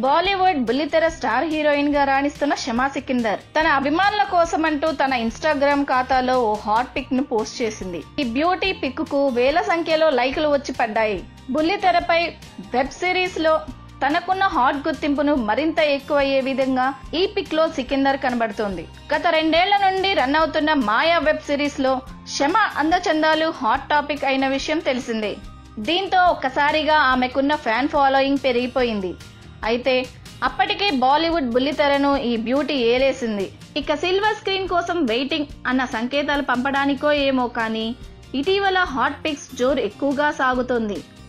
బాలీవుడ్ బుల్లితెర star heroine గా రాణిస్తున్న షమా సికిందర్ తన అభిమానుల కోసమంటూ తన ఇన్స్టాగ్రామ్ ఖాతాలో ఓ హాట్ పిక్ ను పోస్ట్ చేసింది ఈ బ్యూటీ పిక్ కు వేల సంఖ్యలో లైకులు వచ్చి పడ్డాయి బుల్లితెరపై వెబ్ సిరీస్ లో తనకున్న హాట్ గుర్తింపును మరింత ఎక్కువయ్యే విధంగా ఈ పిక్ లో సికిందర్ కనబడుతోంది గత రెండేళ్ల నుండి రన్ అవుతున్న మాయా వెబ్ సిరీస్ లో షమ అందచందాలు హాట్ టాపిక్ అయిన విషయం తెలిసిందే దీంతో ఒక్కసారిగా ఆమెకున్న ఫ్యాన్ ఫాలోయింగ్ పెరిగిపోయింది అయితే అప్పటికే బాలీవుడ్ బుల్లితెరను ఈ బ్యూటీ ఏలేసింది ఇక సిల్వర్ స్క్రీన్ కోసం వెయిటింగ్ అన్న సంకేతాలు పంపడానికో ఏమో కానీ ఇటీవల హాట్ పిక్స్ జోరు ఎక్కువగా సాగుతోంది